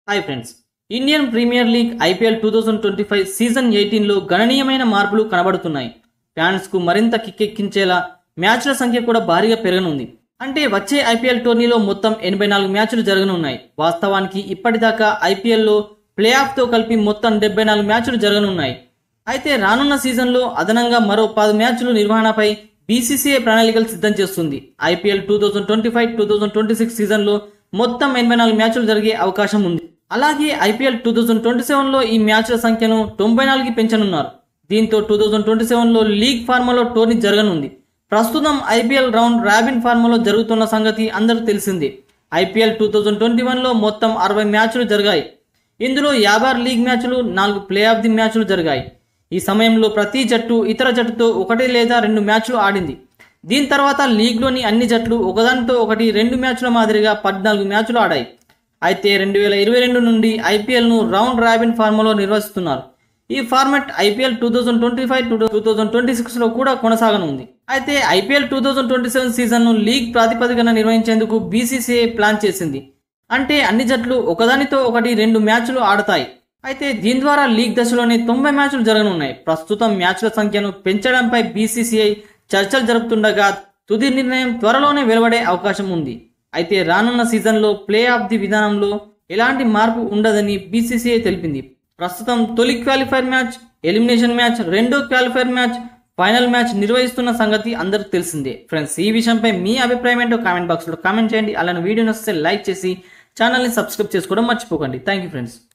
hi friends Indian Premier League IPL two thousand twenty five season ఎయిటీన్లో గణనీయమైన మార్పులు కనబడుతున్నాయి ఫ్యాన్స్కు మరింత కిక్కెక్కించేలా మ్యాచ్ల సంఖ్య కూడా భారీగా పెరగనుంది అంటే వచ్చే ఐపీఎల్ టోర్నీలో మొత్తం ఎనభై నాలుగు మ్యాచ్లు జరగనున్నాయి వాస్తవానికి ఇప్పటిదాకా ఐపీఎల్లో ప్లే ఆఫ్తో కలిపి మొత్తం డెబ్బై నాలుగు మ్యాచ్లు జరగనున్నాయి అయితే రానున్న సీజన్లో అదనంగా మరో పది మ్యాచ్లు నిర్వహణపై బీసీసీఐ ప్రణాళికలు సిద్ధం చేస్తుంది IPL two thousand twenty five two thousand twenty six సీజన్లో మొత్తం ఎనభై నాలుగు మ్యాచ్లు జరిగే అవకాశం ఉంది అలాగే ఐపీఎల్ టూ థౌజండ్ ట్వంటీ సెవెన్లో ఈ మ్యాచ్ల సంఖ్యను తొంభై నాలుగుకి పెంచనున్నారు దీంతో టూ థౌజండ్ ట్వంటీ సెవెన్లో లీగ్ ఫార్మాలో టోర్నీ జరగనుంది ప్రస్తుతం ఐపీఎల్ రౌండ్ రాబిన్ ఫార్మాలో జరుగుతున్న సంగతి అందరికీ తెలిసిందే ఐపీఎల్ టూ థౌజండ్ ట్వంటీ వన్లో మొత్తం అరవై మ్యాచ్లు జరిగాయి ఇందులో యాభై ఆరు లీగ్ మ్యాచ్లు నాలుగు ప్లే ఆఫ్ ది మ్యాచ్లు జరిగాయి ఈ సమయంలో ప్రతి జట్టు ఇతర జట్టుతో ఒకటి లేదా రెండు మ్యాచ్లు ఆడింది దీని తర్వాత లీగ్లోని అన్ని జట్లు ఒకదానితో ఒకటి రెండు మ్యాచ్ల మాదిరిగా పద్నాలుగు మ్యాచ్లు ఆడాయి అయితే రెండు వేల ఇరవై రెండు నుండి ఐపీఎల్ను రౌండ్ రాబిన్ ఫార్మాలో నిర్వహిస్తున్నారు ఈ format IPL two thousand twenty five two thousand twenty సిక్స్లో కూడా కొనసాగనుంది అయితే IPL two thousand twenty seven సీజన్ను లీగ్ ప్రాతిపదికన నిర్వహించేందుకు బీసీసీఐ ప్లాన్ చేసింది అంటే అన్ని జట్లు ఒకదానితో ఒకటి రెండు మ్యాచ్లు ఆడతాయి అయితే దీని ద్వారా లీగ్ దశలోనే తొంభై మ్యాచ్లు జరగనున్నాయి ప్రస్తుతం మ్యాచ్ల సంఖ్యను పెంచడంపై బీసీసీఐ చర్చలు జరుపుతుండగా తుది నిర్ణయం త్వరలోనే వెలువడే అవకాశం ఉంది అయితే రానున్న సీజన్లో ప్లే ఆఫ్ ది విధానంలో ఎలాంటి మార్పు ఉండదని బీసీసీఐ తెలిపింది ప్రస్తుతం తొలి క్వాలిఫైర్ మ్యాచ్ ఎలిమినేషన్ మ్యాచ్ రెండో క్వాలిఫైర్ మ్యాచ్ ఫైనల్ మ్యాచ్ నిర్వహిస్తున్న సంగతి అందరికి తెలిసిందే ఫ్రెండ్స్ ఈ విషయంపై మీ అభిప్రాయం ఏంటో కామెంట్ బాక్స్లో కామెంట్ చేయండి అలానే వీడియో నచ్చితే లైక్ చేసి ఛానల్ని సబ్స్క్రైబ్ చేసుకోవడం మర్చిపోకండి థ్యాంక్ యూ ఫ్రెండ్స్